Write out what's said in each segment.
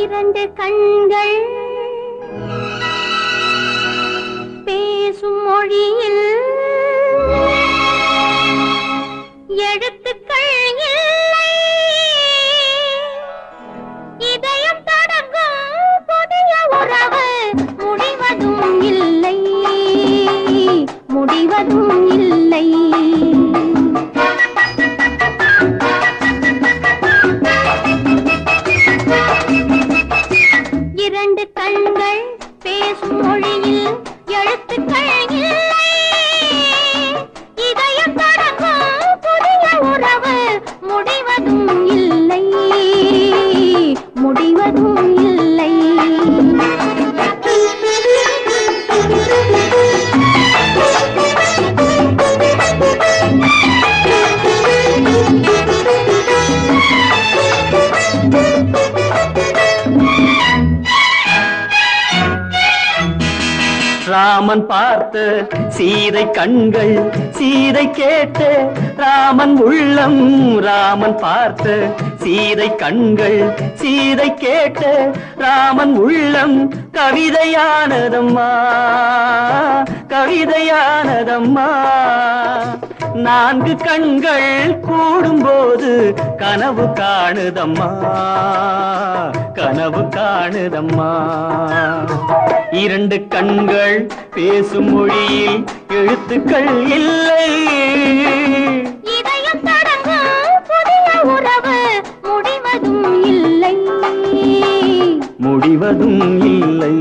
இரண்டு கண்கள் பேசும் மொழியில் எழுத்துக்கள் இல்லை இதயம் தொடங்கும் புதிய உறவு முடிவதும் இல்லை முடிவதும் இல்லை இரண்டு கண்கள் பேசும் மொழியில் எழுத்துக்கள் இல்லை இதயம் தொடங்கும் புதிய உறவு முடிவதும் இல்லை முடிவதும் இல்லை ராமன் பார்த்த சீதை கண்கள் சீதை கேட்ட ராமன் உள்ளம் ராமன் பார்த்த சீதை கண்கள் சீதை கேட்ட ராமன் உள்ளம் கவிதையானதம்மா கவிதையானதம்மா நான்கு கண்கள் கூடும்போது கனவு காணுதம்மா கனவு காணுதம்மா இரண்டு கண்கள் பேசும் மொழியில் எழுத்துக்கள் இல்லை இதயம் தொடங்கும் புதிய உறவு முடிவதும் இல்லை முடிவதும் இல்லை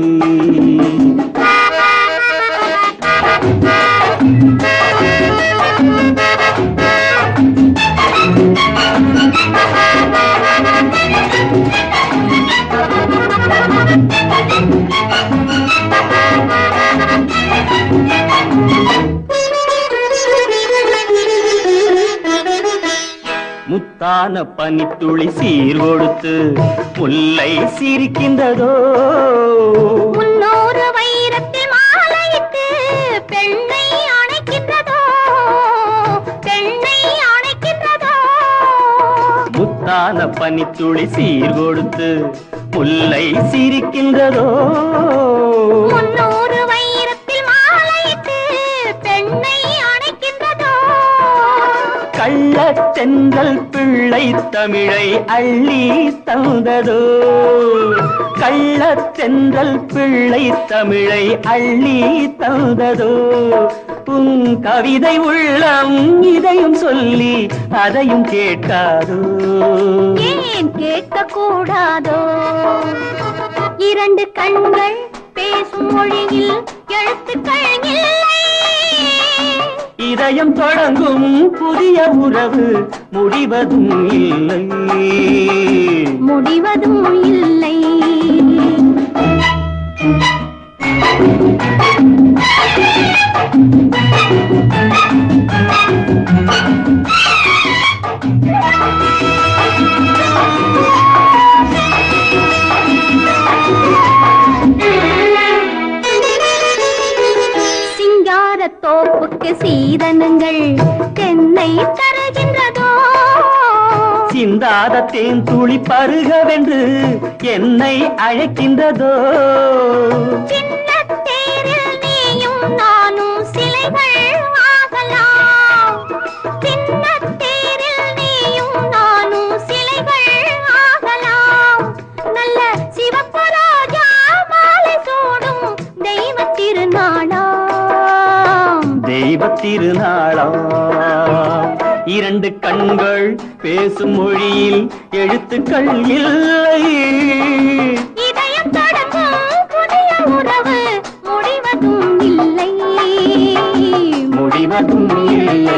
முத்தான பனித்துளி சீர் கொடுத்து முல்லை சிரிக்கின்றதோ முன்னூறு வைரத்தில் மாலையிட்டு பெண்ணை அணைக்கின்றதோ பெண்ணை அணைக்கின்றதோ முத்தான பனித்துளி சீர் கொடுத்து முல்லை சிரிக்கின்றதோ முன்னூறு வைரத்தில் மாலையிட்டு பெண்ணை அணைக்கின்றதோ கள்ளத்தென்றல் பிள்ளை தமிழை அள்ளி தந்ததோ கள்ளத்தென்றல் பிள்ளை தமிழை அள்ளி தந்ததோ உன் கவிதை உள்ளம் இதையும் சொல்லி அதையும் கேட்காதோ ஏன் கேட்க கூடாதோ இரண்டு கண்கள் பேசும் மொழியில் எழுத்துக்கள் இல்லை இதயம் தொடங்கும் புதிய உறவு முடிவதும் இல்லை முடிவதும் இல்லை சிங்கார தோப்புக்கு சீதனங்கள் தென்னை தருகின்றதோ சிந்தாத தேன் துளி பருகவென்று என்னை அழைக்கின்றதோ சின்ன தேரில் நீயும் நானும் சிலைகள் ஆகலாம் சின்ன தேரில் நீயும் நானும் சிலைகள் ஆகலாம் நல்ல சிவப்பு ரோஜா மாலை சூடும் தெய்வ திருநாளாம் தெய்வ திருநாளாம் இரண்டு கண்கள் பேசும் மொழியில் எழுத்துக்கள் இல்லை இதயம் தொடங்கும் புதிய உறவு முடிவதும் இல்லை முடிவதும் இல்லை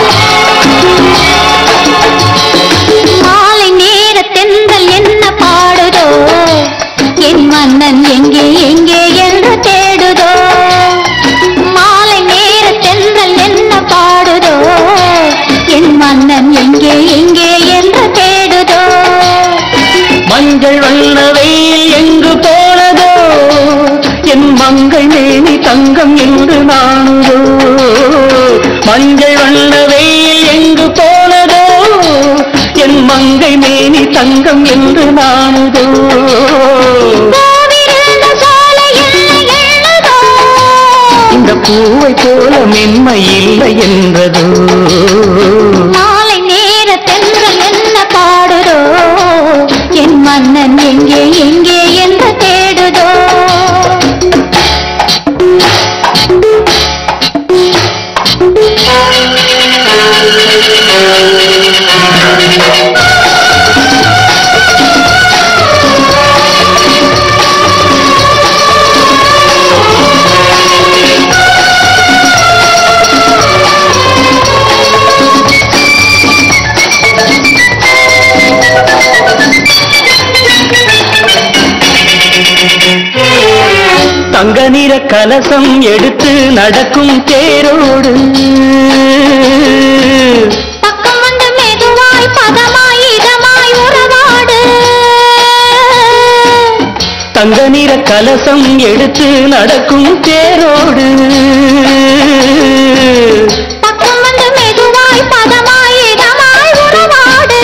மாலை நேர தென்றல் என்ன பாட மஞ்சள் வண்ண வெயில் எங்கு போனதோ என் மங்கை மேனி தங்கம் என்று நானுதோ பூவிருந்த சோலையில் எழுதோ இந்த பூவை போல மென்மை இல்லை என்றதோ மாலை நேர தென்றல் என்ன பாடுதோ என் மன்னன் எங்கே எங்கே என்று தேடுதோ தங்க நிற கலசம் எடுத்து நடக்கும் தேரோடு பக்கம் வந்து மெதுவாய் பதமாய் இதமாய் உறவாடு தங்க நிற கலசம் எடுத்து நடக்கும் தேரோடு பக்கம் வந்து மெதுவாய் பதமாய் இதமாய் உறவாடு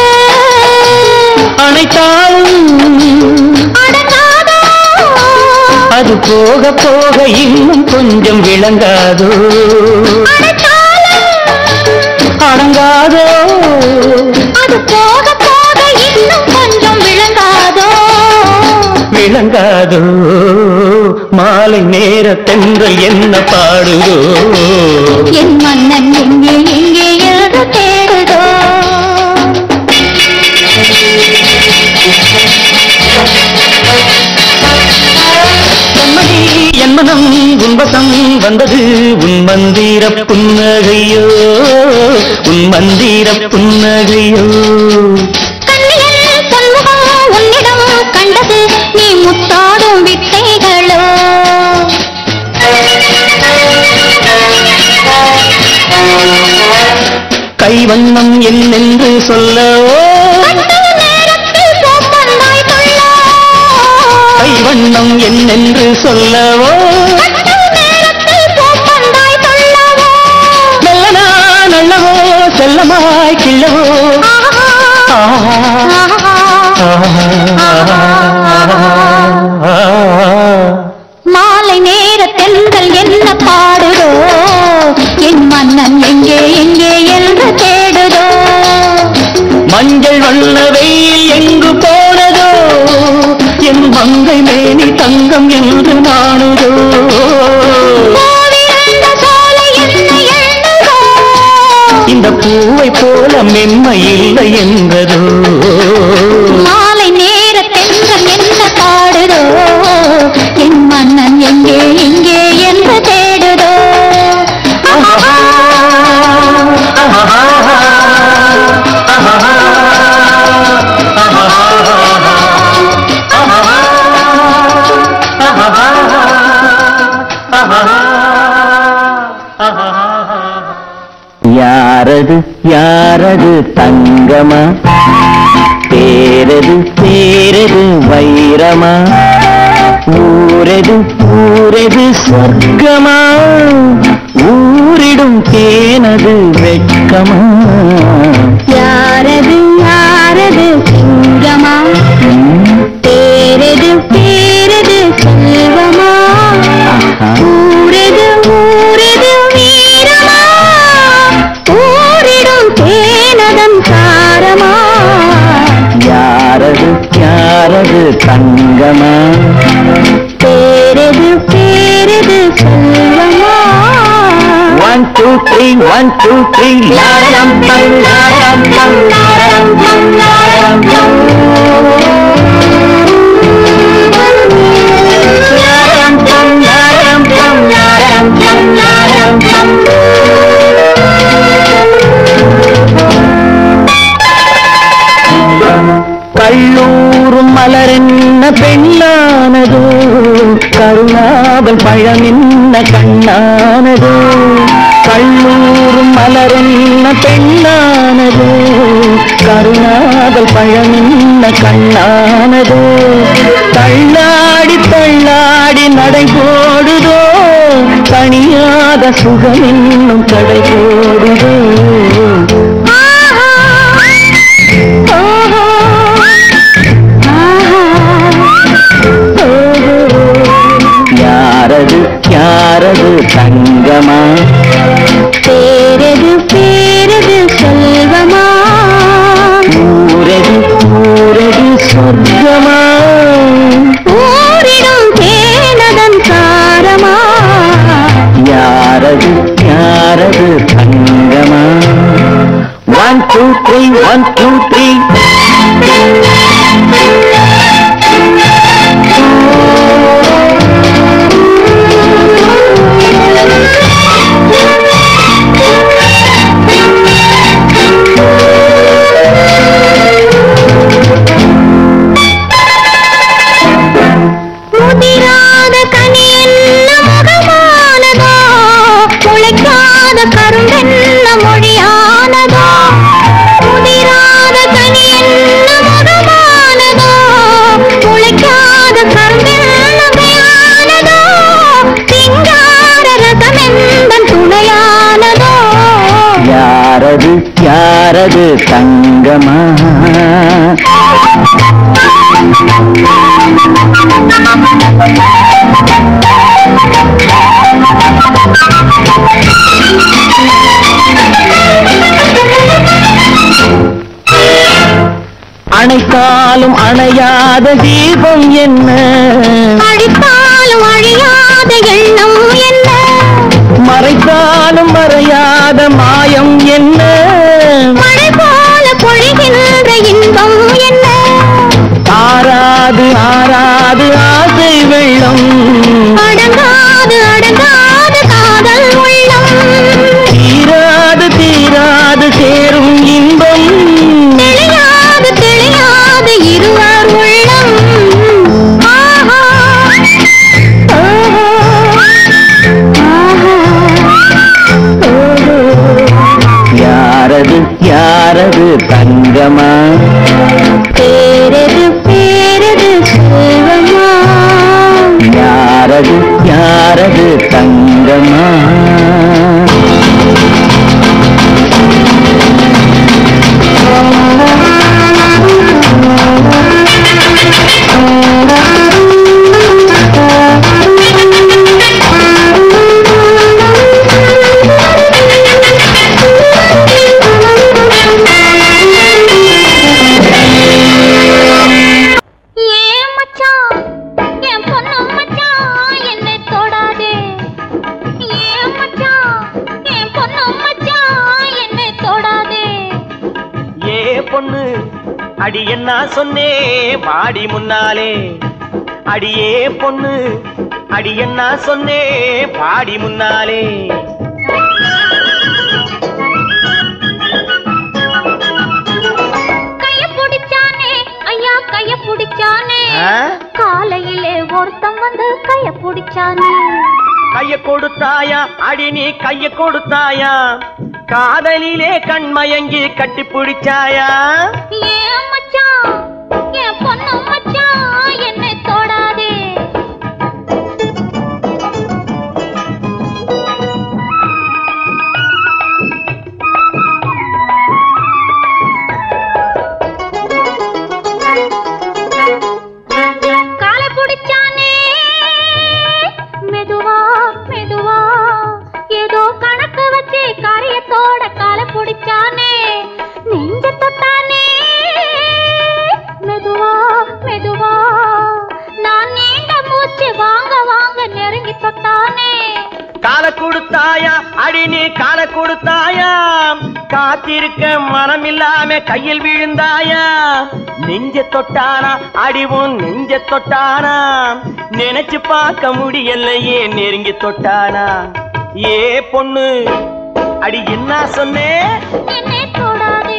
அனைத்தாலும் அடங்காதோ அது போக போக இன்னும் கொஞ்சம் விளங்காதோ அடைத்தாலும் அடங்காதோ அது போக போக இன்னும் கொஞ்சம் விளங்காதோ விளங்காதோ மாலை நேர தென்றல் என்ன பாடுதோ என் மன்னன் எங்கே எங்கே என்று தேடுதோ பொன்மதி என் மனம் உன்வசம் வந்தது உன் மந்திர புன்னகையோ உன் மந்திர புன்னகையோ கண்ணியல் பொன்முகம் உன்னிடம் கண்டது நீ முத்தாடும் வித்தைகளோ கைவண்ணம் என்னென்று சொல்லவோ கண்ட நேரத்தில் பூப்பந்தாய் துள்ளோ கைவண்ணம் என்னென்று சொல்லவோ கண்ட நேரத்தில் பூப்பந்தாய் துள்ளவோ மெல்லனா நல்லவோ செல்லமாய் கிள்ளவோ ஆஹா மாலை நேர தென்றல் என்ன பாடுதோ என் மன்னன் எங்கே எங்கே என்று தேடுதோ மஞ்சள் வண்ண வெயில் எங்கு போனதோ என் மங்கை மேனி தங்கம் என்று நானுதோ பூவிருந்த சோலை என்ன எண்ணுதோ இந்த பூவை போல மென்மை இல்லை என்றதோ மாலை நேர தென்றல் என்ன பாடுதோ என் மன்னன் எங்கே எங்கே என்று தேடுதோ ஆஹா. யாரது யாரது தங்கமா பேரது பேரது வைரமா ஊரது ஊரது சொர்க்கமா ஊரிடும் தேனது வெட்கமா யாரது யாரது சிங்கமா பேரது பேரது செல்வமா ஆஹா. ஊரது ஊரது வீரமா ஊரிடும் தேனதன் சாரமா யாரது யாரது தங்கமா பேரது பேரது செல்வமா one two three one two three லாரம் தம் லாரம் தம் லாரம் தம் லாரம் தம் லாரம் தம் லாரம் தம் லாரம் தம் லாரம் தம் கள்ளூரும் மலரென்ன பெண்ணானதோ கருணாவல் பழமென்ன கண்ணானதோ கள்ளூரும் மலரென்ன பெண்ணானதோ கருணாவல் பழமென்ன கண்ணானதோ தள்ளாடி தள்ளாடி நடை போடுதோ தணியாத சுகம் என்னும் தடை போடுதோ ஆஹா ஓஹோ ஆஹா ஓஹோ யாரது யாரது தங்கமா பேரது பேரது செல்வமா ஊரது ஊரது சொர்க்கமா ஊரிடும் தேனதன் சாரமா யாரது யாரது தங்கமா one two three one two three முதிராத கனி என்ன முகமானதோ முளைக்காத கரும்பென்ன மொழியானதோ முதிராத கனி என்ன முகமானதோ முளைக்காத கரும்பென்ன கையானதோ சிங்கார ரசமெந்தன் துணையானதோ யாரது யாரது தங்கமா அணைத்தாலும் அணையாத தீபம் என்ன அழித்தாலும் அழியாத எண்ணம் என்ன மறைத்தாலும் மறையாத மாயம் என்ன மழை போல பொழிகின்ற இன்பம் என்ன ஆறாது ஆறாது ஆசை வெள்ளம் அடங்காது அடங்காது காதல் உள்ளம் தீராது தீராது சேரும் இன்பம் தெளியாது தெளியாது இருவர் உள்ளம் ஆஹா ஓஹோ ஆஹா ஓஹோ யாரது யாரது தங்கமா பேரது பேரது செல்வமா யாரது யாரது தங்கமா ஏன் மச்சான் என் பொண்ணு மச்சான் என்னை தொடாதே ஏன் மச்சான் என் பொண்ணு மச்சான் என்னை தொடாதே ஏ பொண்ணு அடி என்ன சொன்னே பாடி முன்னாலே அடியே பொண்ணு அடி என்ன சொன்னே பாடி முன்னாலே கைய பிடிச்சானே ஐயா கைய பிடிச்சானே ஆ? காலையிலே ஒருத்தன் வந்து கைய பிடிச்சானே கைய கொடுத்தாயா அடி நீ கைய கொடுத்தாயா காதலிலே கண்மயங்கி கட்டி பிடிச்சாயா ஏன் மச்சான் என் பொண்ணு மச்சான் என்னை தொடாதே காலை பிடிச்சானே மெதுவா மெதுவா ஏதோ கணக்கு வச்சு காரியத்தோட காலை பிடிச்சானே நெஞ்ச தொட்டானே மெதுவா மெதுவா நான் நீண்ட மூச்சு வாங்க வாங்க நெருங்கி தொட்டானே கால கொடுத்தாயா அடி நீ கால கொடுத்தாயா காத்திருக்க மனம் இல்லாம கையில் விழுந்தாயா நெஞ்ச தொட்டானா அடிவும் நெஞ்ச தொட்டானா நினைச்சு பார்க்க முடியலையே நெருங்கி தொட்டானா ஏ பொண்ணு அடி என்ன சொன்னே என்னை தொடாதே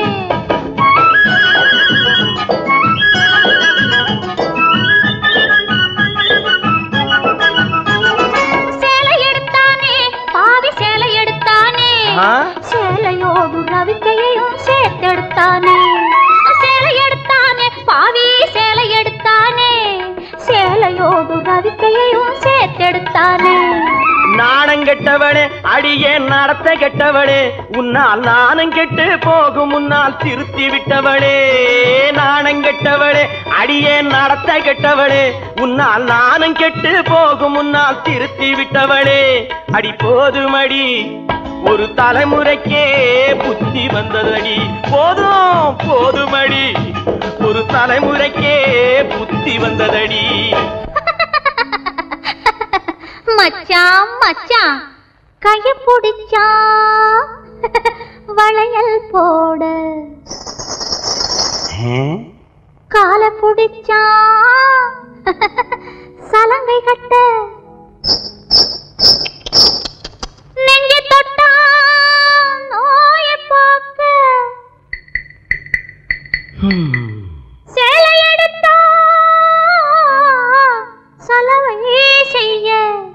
சேலை எடுத்தானே பாவி சேலை எடுத்தானே ஆ? சேலையோடு ரவிக்கையையும் சேர்த்தெடுத்தானே சேலை எடுத்தானே பாவி சேலை எடுத்தானே சேலையோடு ரவிக்கையையும் சேர்த்தெடுத்தானே நாணங்க கெட்டவளே அடியே நடத்த கெட்டவளே உன்னால் நானும் கெட்டு போகும் முன்னால் திருத்தி விட்டவளே நாணம் கெட்டவளே அடியே நடத்த கெட்டவளே உன்னால் நானும் கெட்டு போகும் முன்னால் திருத்தி விட்டவளே அடி போதுமடி ஒரு தலைமுறைக்கே புத்தி வந்ததடி போதும் போதுமடி ஒரு தலைமுறைக்கே புத்தி வந்ததடி மச்சான் மச்சான் கைய பிடிச்சா வளையல் போட கால பிடிச்சா சலங்கை கட்ட நெஞ்சு தொட்டா நோய போக்க சேலை எடுத்தா சலவை செய்ய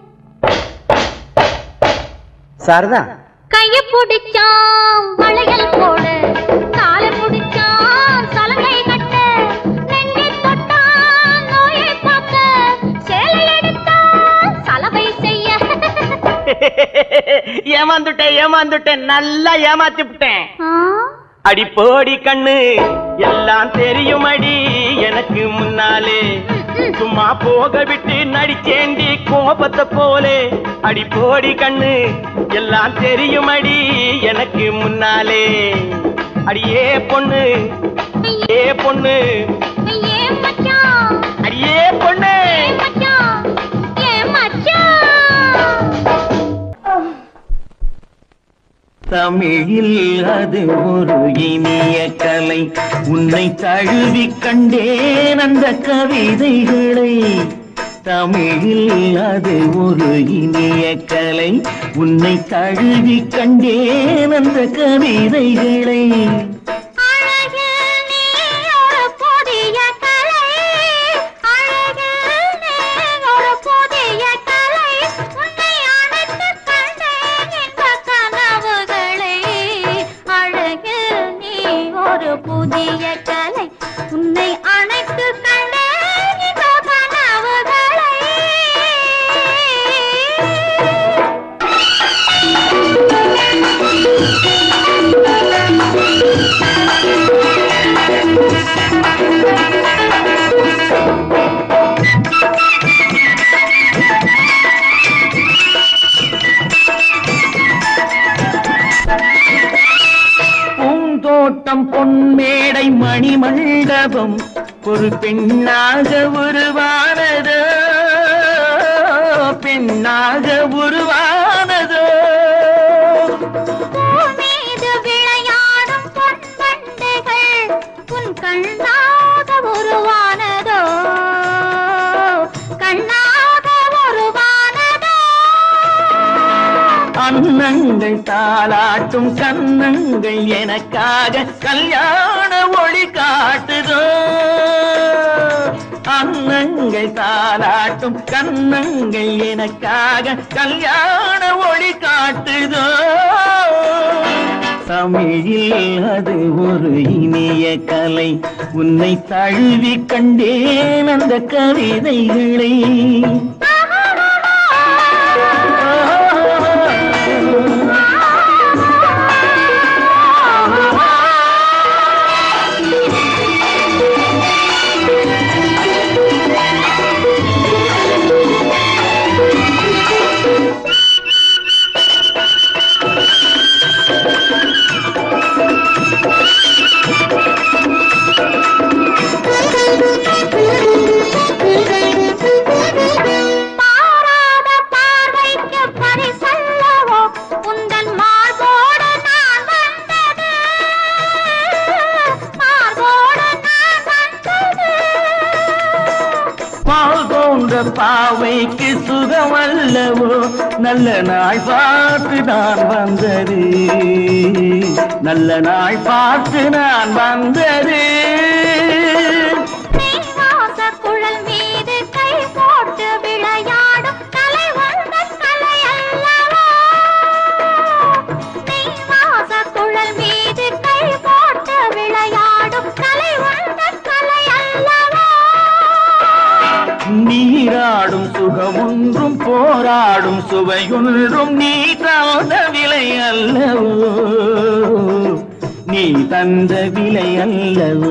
சாரதா கைய பிடிச்சான் வளையல் போட கால பிடிச்சான் சலங்கை கட்ட நெஞ்சை தொட்டான் நோயை பார்க்க சேலை எடுத்தான் சலவை செய்ய ஏமாந்துட்டேன் ஏமாந்துட்டேன் நல்லா ஏமாத்தி விட்டேன் ஆ, அடி போடி கண்ணு எல்லாம் தெரியுமடி எனக்கு முன்னாலே சும்மா போக விட்டு நடிச்சேண்டி கோபத்தை போலே அடி போடி கண்ணு எல்லாம் தெரியுமடி எனக்கு முன்னாலே அடியே பொண்ணு ஏ பொண்ணு ஏன் மச்சான் அடியே பொண்ணு ஏன் மச்சான் ஏன் மச்சான் தமிழில் அது ஒரு இனிய கலை உன்னை தழுவி கண்டேன் அந்த கவிதைகளை தமிழில் அது ஒரு இனிய கலை உன்னை தழுவி கண்டேன் அந்த கவிதைகளை அழகில் நீ ஒரு புதிய கலை அழகில் நீ ஒரு புதிய கலை உன்னை அணைத்துக் கண்டேன் இன்ப கனவுகளை அழகில் நீ ஒரு புதிய கலை உன்னை அணைத்துக் கண்டேன் இன்ப கனவுகளை பூந்தோட்டம் பொன்மேடை மணிமண்டபம் ஒரு பெண்ணாக உருவானதோ பெண்ணாக உருவானதோ மீது விளையாடும் பொன்வண்டுகள் உன் கண்ணாக உருவானதோ கண்ணாக உருவானதோ அன்னங்கள் தாளாட்டும் கன்னங்கள் எனக்காக கல்யாண ஒளி காட்டுதோ அன்னங்கள் தாளாட்டும் கன்னங்கள் எனக்காக கல்யாண ஒளி காட்டுதோ தமிழில் அது ஒரு இனிய கலை உன்னை தழுவி கண்டேன் அந்த கவிதைகளை மாறாத பார்வைக்கு பரிசல்லவோ உந்தன் மார்போடு நான் வந்தது மார்போடு நான் வந்தது பால் போன்ற பாவைக்கு சுகமல்லவோ நல்ல நாள் பார்த்து நான் வந்தது நல்ல நாள் பார்த்து நான் வந்தது நீ வாச குழல் மீது கை போட்டு விளையாடும் கலை உந்தன் கலை அல்லவா நீ வாச குழல் மீது கை போட்டு விளையாடும் கலை உந்தன் கலை அல்லவா நீராடும் சுகமொன்றும் போராடும் சுவையொன்றும் நீ தந்த விலை அல்லவோ நீ தந்த விலை அல்லவோ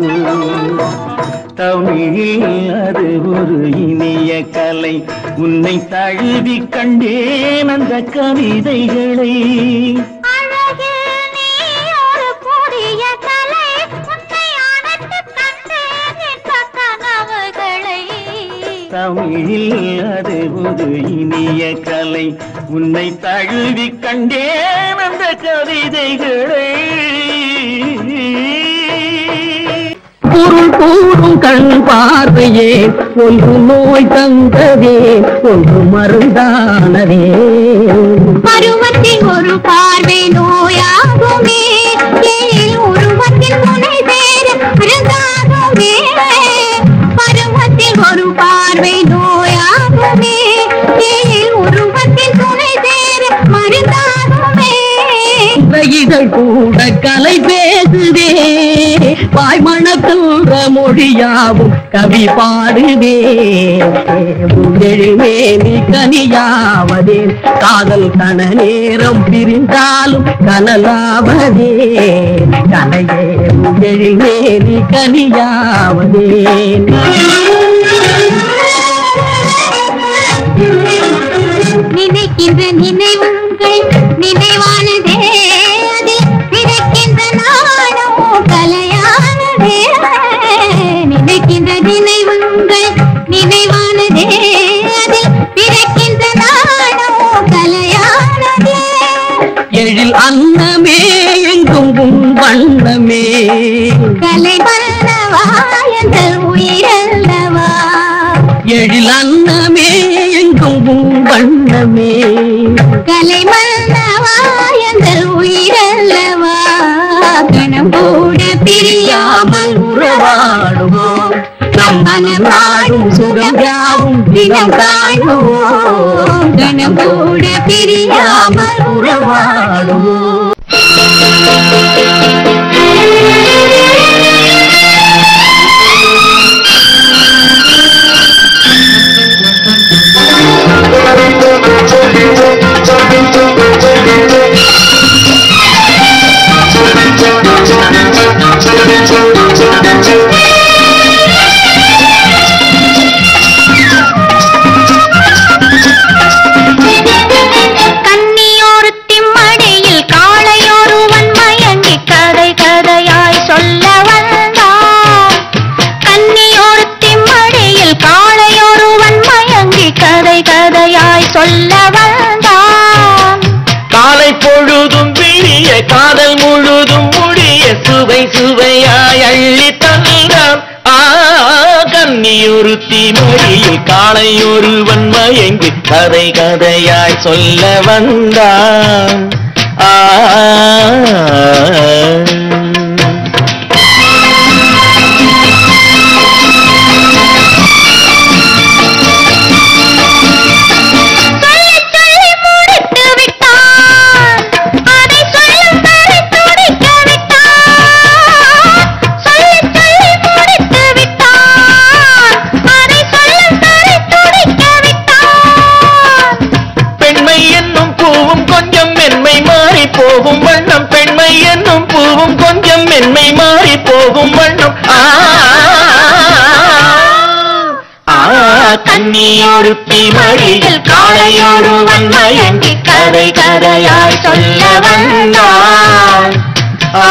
தமிழில் அது ஒரு இனிய கலை உன்னை தழுவி கண்டேன் அந்த கவிதைகளை அழகில் நீ ஒரு புதிய கலை உன்னை அணைத்துக் கண்டேன் என்ற கனவுகளை தமிழில் அது ஒரு இனிய கலை உன்னை தழுவி கண்டேன் அந்த கவிதைகளை பொருள் கூறும் கண் பார்வையே ஒன்று நோய் தந்ததே ஒன்று மருந்தானதே பருவத்தில் ஒரு பார்வை நோயாகுமே ஏழில் உருவத்தில் முனை சேர மருந்தாகுமே பருவத்தில் ஒரு பார்வை நோயாகுமே ஏழில் உருவத்தில் துணை சேர மருந்தாகுமே இதழ் கூட கலை பேசுதே வாய்மணக்கின்ற மொழியாவும் கவி பாடுதே எழுமே நீ கனியாவதே காதல் கன நேரம் பிரிந்தாலும் கனலாவதே கனையே எழுமே நீ கனியாவதே நினைக்கின்ற நினைவுகள் நினைவானதே அதில் பிறக்கின்ற நாளும் கலையானதே நினைக்கின்ற நினைவுகள் நினைவானதே அதில் பிறக்கின்ற நாளும் கலையானதே எழில் அன்னமே எங்கும் உன் வண்ணமே கலை வல்லவா என்ற உயிரல்லவா எழில் அன்னமே எங்கும் உன் வண்ணமே கலை மன்னவா என்ற உயிரல்லவா கணம் கூட பிரியாமல் உறவாடுவோம் நம் மனம் நாடும் சுகம் யாவும் தினம் காணுவோம் கணம் கூட பிரியாமல் உறவாடுவோம் கன்னியோருத்தி மடியில் காளையொருவன் மயங்கி கதை கதையாய் சொல்ல வந்தான் கன்னியோருத்தி மடியில் காளையொருவன் மயங்கி கதை கதையாய் சொல்ல வந்தான் காலை பொழுதும் விழிய காதல் முழுதும் முடிய சுவை சுவையாய் அள்ளி தந்தான் ஆ கன்னியொருத்தி மொழியில் காலை ஒருவன் மயங்கி கதை கதையாய் சொல்ல வந்தான் ஆ சொல்லி சொல்லி முடித்து விட்டான் அதை சொல்லும் வரை துடிக்க விட்டான் சொல்லி சொல்லி முடித்து விட்டான் அதை சொல்லும் வரை துடிக்க விட்டான் பெண்மை என்னும் பூவும் கொஞ்சம் மென்மை மாறி போகும் வண்ணம் பெண்மை என்னும் பூவும் கொஞ்சம் மென்மை மாறி போகும் வண்ணம் ஆ ஆ கண்ணியொருத்தி மடியில் காளையொருவன் மயங்கி கதை கதையாய் சொல்ல வந்தான் ஆ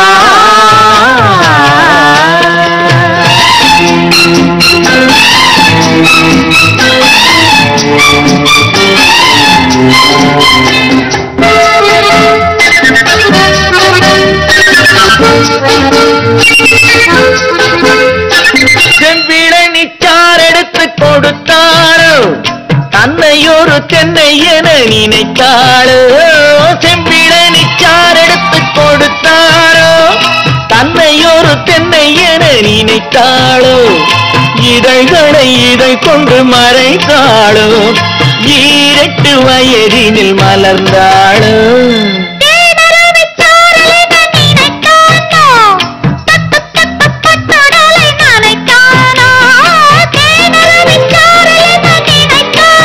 செம்பிழை நிச்சார் எடுத்து கொடுத்தாரோ தன்னை ஒரு தென்னை என நினைத்தாளோ செம்பிழை நிச்சார் எடுத்து கொடுத்தாரோ தன்னை ஒரு தென்னை என நினைத்தாளோ இதழ்களை இதழ் கொண்டு மறைத்தாளோ ஈரெட்டு வயதினில் மலர்ந்தாளோ தேனருவிச் சாரலை நான் நினைத்தானோ? தட்டுத் தட்டுப் பட்டுடலை நனைத்தானோ? தேனருவிச் சாரலை நான் நினைத்தானோ?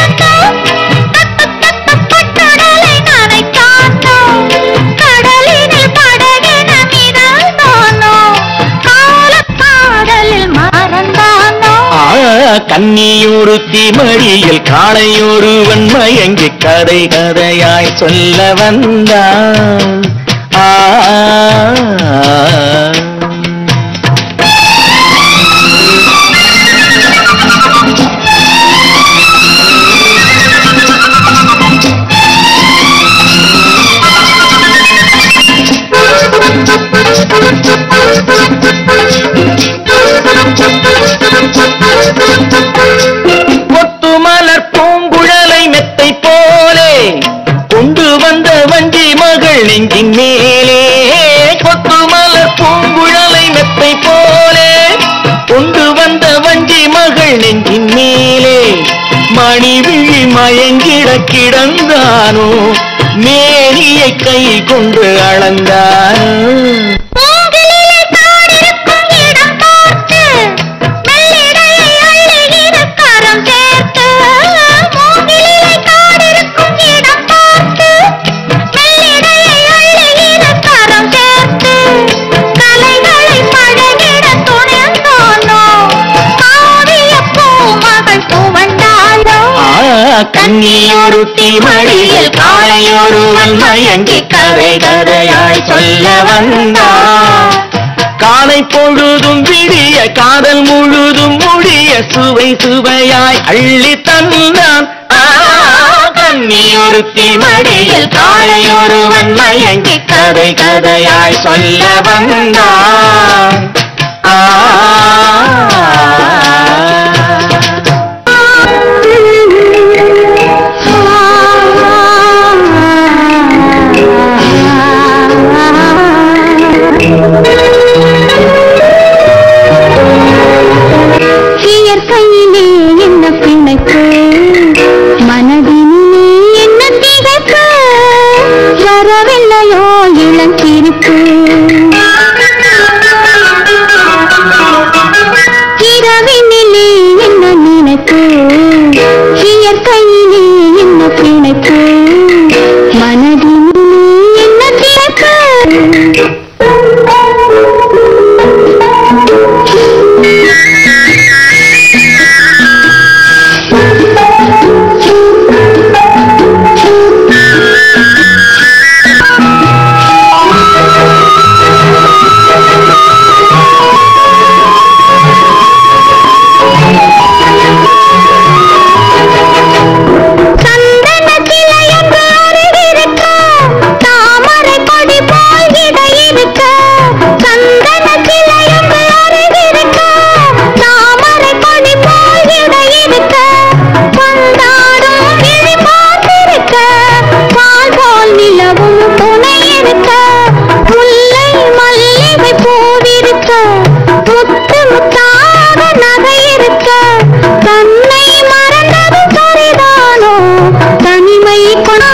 கன்னியூருத்தி மடியில் காளையொருவன் மயங்கி கதை கதையாய் சொல்ல வந்தான் ஆ கொத்து மலர் பூங்குழலை மெத்தை போலே கொண்டு வந்த வஞ்சி மகள் நெஞ்சின் மேலே கொத்து மலர் பூங்குழலை மெத்தை போலே கொண்டு வந்த வஞ்சி மகள் நெஞ்சின் மேலே மணி விழி மயங்கிட கிடந்தானோ மேனியை கை கொண்டு அளந்தானோ மூங்கிலிலே தாடிருக்கும் இடம் பார்த்து, மெல்லிடையை அள்ளுகிற கரம் சேர்த்து. மூங்கிலிலே தாடிருக்கும் இடம் பார்த்து, மெல்லிடையை அள்ளுகிற கரம் சேர்த்து. கலைகளை பழகிட துணிந்தானோ, காவியப் பூமகள் துவண்டாளோ. கண்ணியொருத்தி மடியில் காளையொருவன் மயங்கி கதை கதையாய் சொல்ல வந்தான் காலை பொழுதும் விடிய காதல் முழுதும் முடிய சுவை சுவையாய் அள்ளி தந்தான் ஆ, கண்ணியொருத்தி மடியில் காளையொருவன் மயங்கி கதை கதையாய் சொல்ல வந்தான் ஆ இயற்கையிலே என்ன பிணைப்பு மனதினிலே என்ன திகைப்பு வரவில்லையோ இளஞ்சிரிப்பு இரவினிலே என்ன நினைப்பு இயற்கையிலே என்ன பிணைப்பு மனதினிலே என்ன திகைப்பு சந்தன சிலையொன்று அருகிருக்க, தாமரை கொடி போல் இடை இருக்க. சந்தன சிலையொன்று அருகிருக்க, தாமரை கொடி போல் இடை இருக்க. வந்தாடும் கிளி பார்த்திருக்க, பால் போல் நிலவும் துணை இருக்க. முல்லை மல்லிகை பூவிருக்க, முத்து முத்தாக நகை இருக்க. தன்னை மறந்தது சரிதானோ தனிமை கொண்டா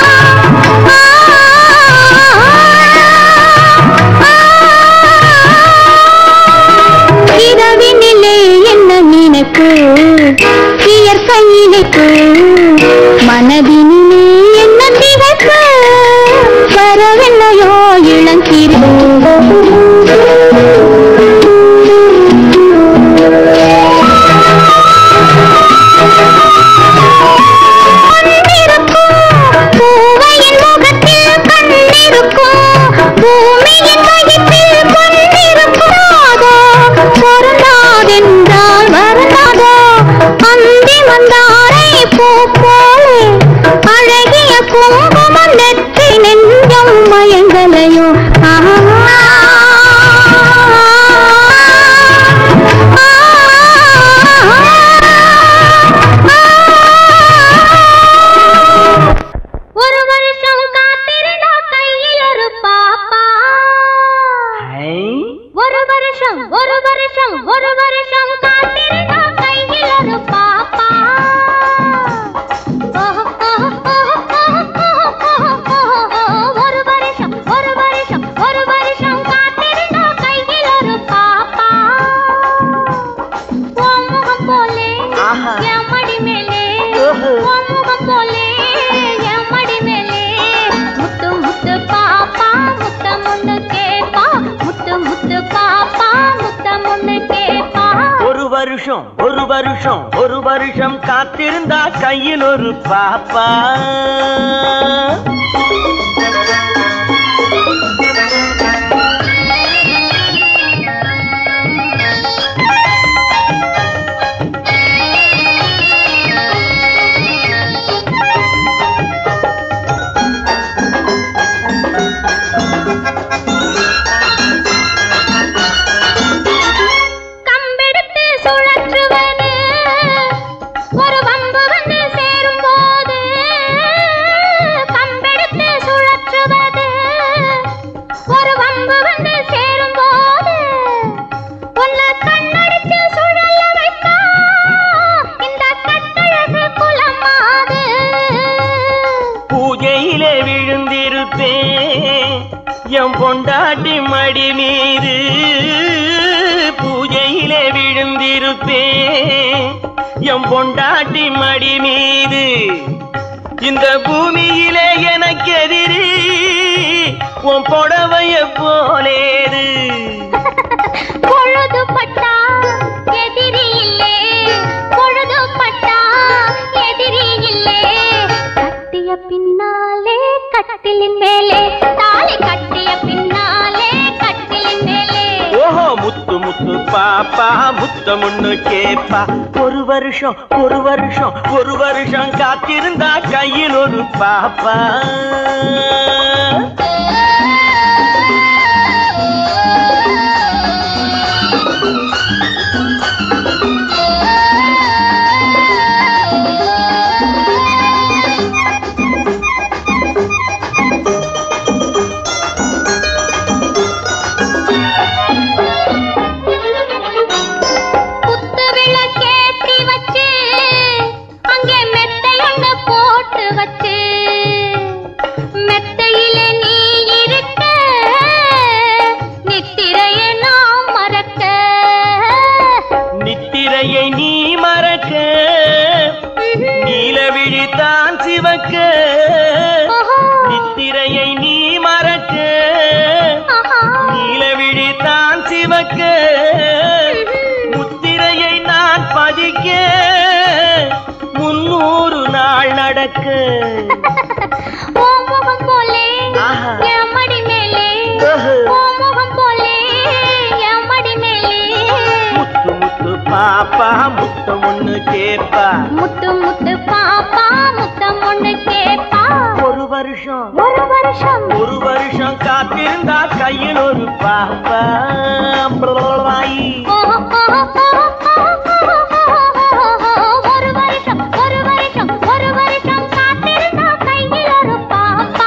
இரவினிலே என்ன நினைப்பு இயற்கையினைப்பு மனதினிலே என்ன திகைப்பு வரவில்லையோ கண்ணிருக்கும் பூவையின் முகத்தில் கண்ணிருக்கும் பூமியின் வயிற்றில் பொன்னிருக்காதோ பொருந்தாதென்றால் வருந்தாதோ அந்தி வந்தாரை பூ போலே அழகிய குங்குமம் நெற்றி நெஞ்சம் மயங்கலையோ ஆஹா ஒரு வருஷம் காத்திருந்தா கையில் ஒரு பாப்பா ஒரு வருஷம் ஒரு வருஷம் ஒரு வருஷம் காத்திருந்தா கையில் ஒரு பாப்பா ஓஹோ, ஓஹோ, ஓஹோ, ஓஹோ, ஓஹோ, ஓஹோ, ஒரு வருஷம் ஒரு வருஷம் ஒரு வருஷம் வருஷம் ஒரு வருஷம் காத்திருந்தா கையில் ஒரு பாப்பா கம்பெடுத்து சுழற்றுவது ஒரு வம்பு வந்து சேரும் போது கம்பெடுத்து சுழற்றுவது ஒரு வம்பு வந்து சேரும் போது உன்னை கண்ணடிச்சு சுழல வைத்தா இந்த கட்டழகு குலமாது பூஜையிலே விழுந்திருப்பேன் என் பொண்டாட்டி மடி மீது பூஜையிலே விழுந்திருப்பேன் என் பொண்டாட்டி மடி மீது இந்த பூமியிலே எனக்கு எதிரி உன் புடவைய போலேது பொழுது பட்டா எதிரி இல்லே பொழுது பட்டா எதிரி இல்லே கட்டிய பின்னாலே கட்டிலின் மேலே தாலி கட்டிய பின்னாலே கட்டிலின் மேலே ஓஹோ முத்து முத்து பாப்பா முத்தமுன்னு கேப்பா ஒரு வருஷம் ஒரு வருஷம் ஒரு வருஷம் காத்திருந்தா கையில் ஒரு பாப்பா குத்து விளக்கேத்தி வச்சு அங்கே மெத்தை ஒண்ணு போட்டு வச்சு மெத்தையிலே நீ இருக்க நித்திரையை நாம் மறக்க நித்திரையை நீ மறக்க நீல விழித்தான் சிவக்க ஓஹோ. நித்திரையை நீ மறக்க ஆஹா. நீல விழித்தான் சிவக்க முத்திரையை நான் பதிக்க முன்னூறு நாள் நடக்க ஓ முகம் போலே ஆஹா. என் மடி மேலே ஓஹோ. ஓ முகம் போலே என் மடி மேலே முத்து முத்து பாப்பா முத்தம் ஒண்ணு கேப்பா முத்து முத்து பாப்பா முத்தம் ஒண்ணு கேப்பா ஒரு வருஷம் ஒரு வருஷம் ஒரு வருஷம் காத்திருந்தா கையில் ஒரு பாப்பா பிள்ளாய். ஓஹோ, ஓஹோ, ஓஹோ, ஓஹோ, ஓஹோ. ஒரு வருஷம் ஒரு வருஷம் ஒரு வருஷம் காத்திருந்தா கையில் ஒரு பாப்பா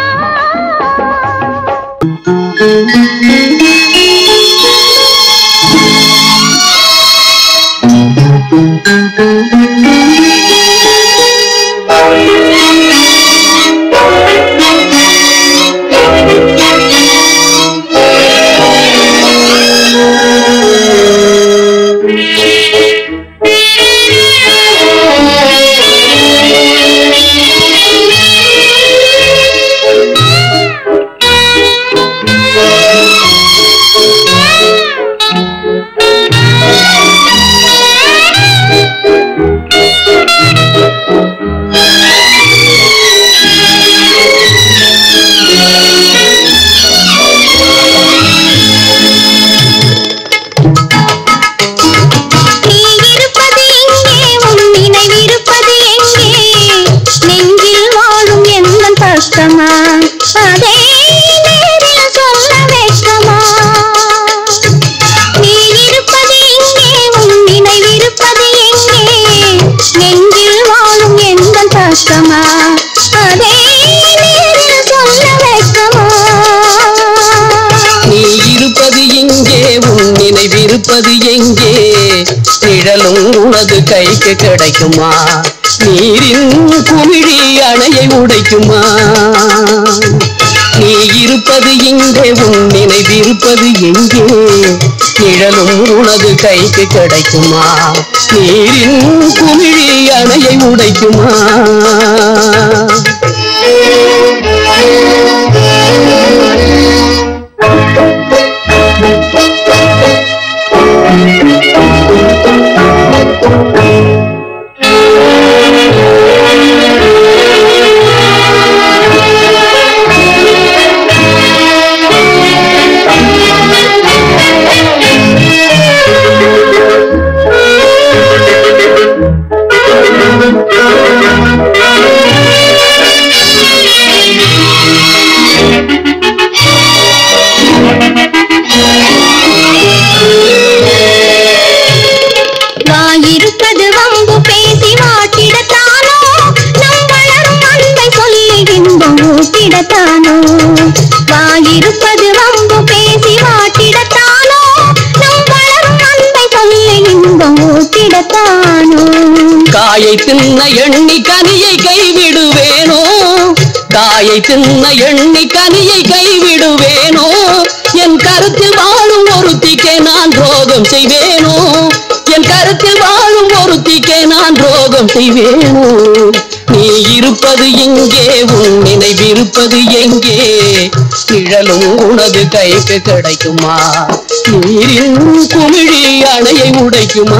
நீ இருப்பது எங்கே உன் நினைவிருப்பது எங்கே நெஞ்சில் வாழும் எந்த பக்கமா அதே நேரில் சொல்ல வெட்கமா நீ இருப்பது எங்கே உன் நினைவிருப்பது எங்கே நெஞ்சில் வாழும் எந்த பக்கமா அதே நேரில் சொல்ல வெட்கமா நீ இருப்பது எங்கே உன் நினைவிருப்பது எங்கே நிழலும் உனது கைக்கு கிடைக்குமா நீரின் குமிழி அணையை உடைக்குமா நீ இருப்பது எங்கே உன் நினைவிருப்பது எங்கே நிழலும் உனது கைக்கு கிடைக்குமா நீரின் குமிழி அணையை உடைக்குமா Thank you. காயை தின்ன எண்ணி கனியை கைவிடுவேனோ காயை தின்ன எண்ணி கனியை கைவிடுவேனோ என் கருத்தில் வாழும் ஒருத்திக்கே நான் ரோகம் செய்வேனோ என் கருத்தில் வாழும் ஒருத்திக்கே நான் ரோகம் செய்வேனோ நீ இருப்பது எங்கே உன் நினைவிருப்பது எங்கே நிழலும் உனது கைக்கு கிடைக்குமா நீரின் குமிழி அணையை உடைக்குமா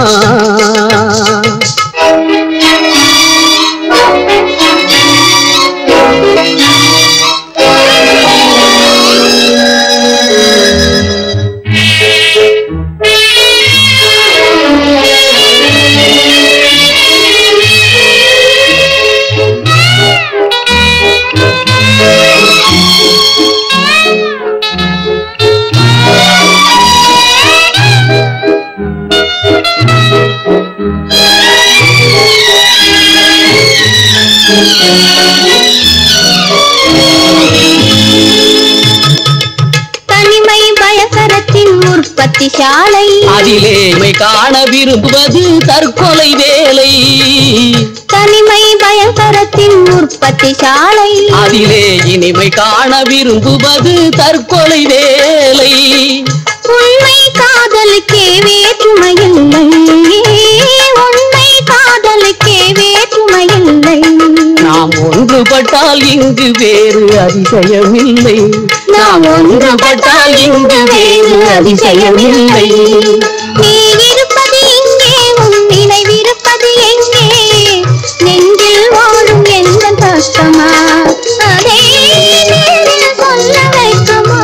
தனிமை பயசரத்தின் உற்பத்தி சாலை அதிலே மை காண விரும்புவது தற்கொலை வேலை தனிமை பயசரத்தின் உற்பத்தி சாலை அதிலே இனிமை காண விரும்புவது தற்கொலை வேலை உண்மை காதலுக்கே வேற்றுமையில்லை உண்மை காதலுக்கே வேற்றுமையில்லை நாம் ஒன்றுபட்டால் இங்கு வேறு அதிசயமில்லை நாம் ஒன்றுபட்டால் இங்கு வேறு அதிசயமில்லை நீ இருப்பது இங்கே உன் நினைவிருப்பது எங்கே நெஞ்சில் வாழும் எந்த கஷ்டமா அதை நேரில் சொல்ல வைக்குமா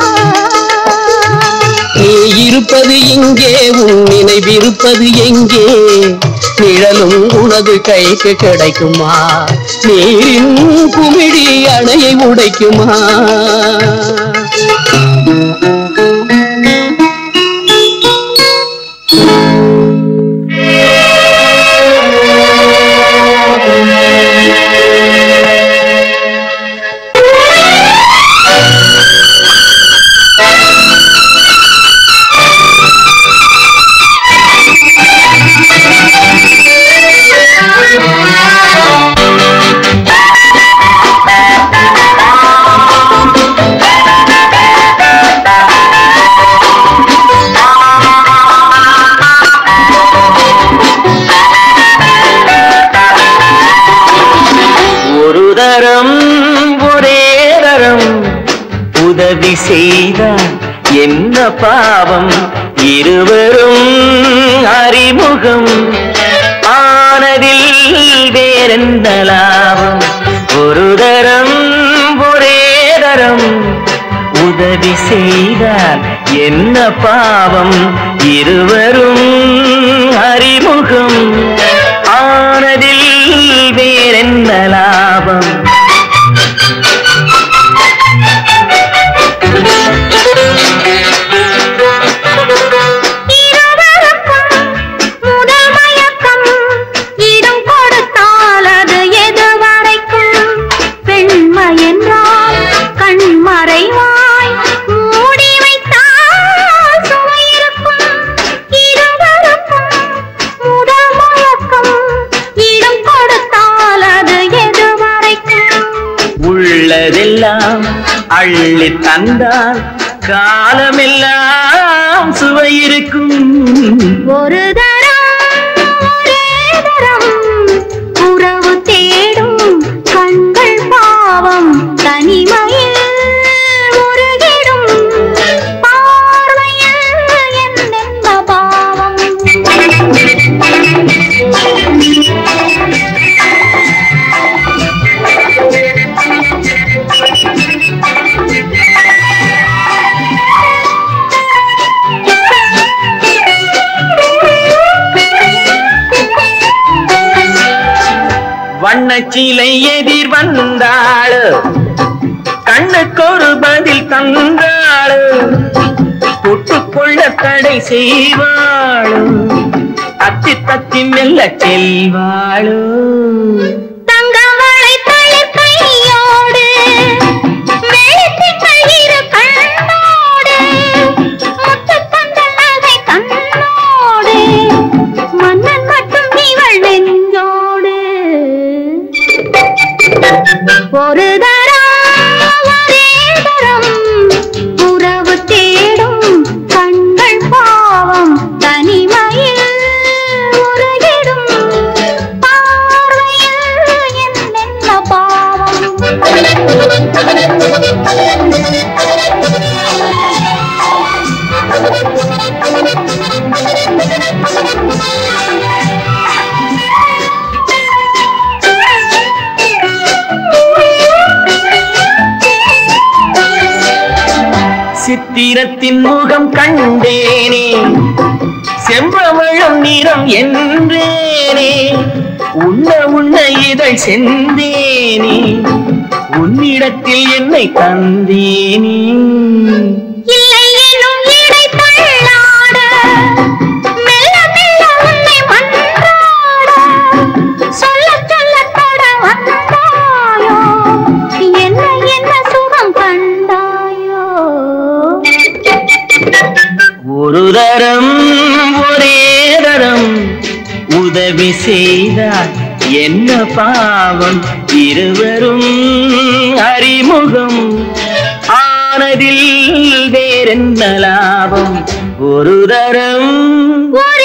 நீ இருப்பது இங்கே உன் நினைவிருப்பது எங்கே நிழலும் உனது கைக்கு கிடைக்குமா நீரின் குமிழி அணையை உடைக்குமா ஒரு தரம் ஒரே தரம் உதவி செய்தால் என்ன பாவம் இருவரும் அறிமுகம் ஆனதில் வேறெந்த லாபம் ஒரு தரம் ஒரே தரம் உதவி செய்தால் என்ன பாவம் இருவரும் அறிமுகம் ஆனதில் வேறென்ன லாபம் இருவருக்கும் முதல் மயக்கம் இடம் கொடுத்தால் அது எது வரைக்கும் பெண்மை என்றால் கண்மறைவாய் மூடி வைத்தால் சுவை இருக்கும் இருவருக்கும் முதல் மயக்கம் இடம் கொடுத்தால் அது எது வரைக்கும் உள்ளதெல்லாம் அள்ளி தந்தால் காலமெல்லாம் சுவை இருக்கும் ஒரு தரம் ஒரே தரம் உறவு தேடும் கண்கள் பாவம் தனிமையில் உருகிடும் பார்வையில் என்னென்ன பாவம் வண்ணச்சிலை எதிர் வந்தாள் கண்ணுக்கொரு பதில் தந்தாள் தொட்டுக்கொள்ள தடை செய்வாள் தத்தி தத்தி மெல்ல செல்வாளோ தங்கவளை தளிர் கையோடு வெளுத்தின் மயிறு கண்ணோடு முத்துப் பந்தல் நகை கண்ணோடு மன்னன் மட்டும் இவள் நெஞ்சோடு ஒரு தரம் ஒரே தரம் உறவு தேடும் கண்கள் பாவம் தனிமையில் உருகிடும் பார்வையில் என்னென்ன பாவம் சித்திரத்தின் முகம் கண்டேனே செம்பவழம் நிறம் என்றேனே உண்ண உண்ண இதழ் செந்தேனே உன்னிடத்தில் என்னை தந்தேனே இல்லை எனும் இடை தள்ளாட மெல்ல மெல்ல உன்னை மன்றாட சொல்ல சொல்ல தொட வந்தாயோ என்ன என்ன சுகம் கண்டாயோ ஒரு தரம் ஒரே தரம் உதவி செய்தார் என்ன பாவம் இருவரும் அறிமுகம் ஆனதில் வேறென்ன லாபம் ஒரு தரம் ஒரு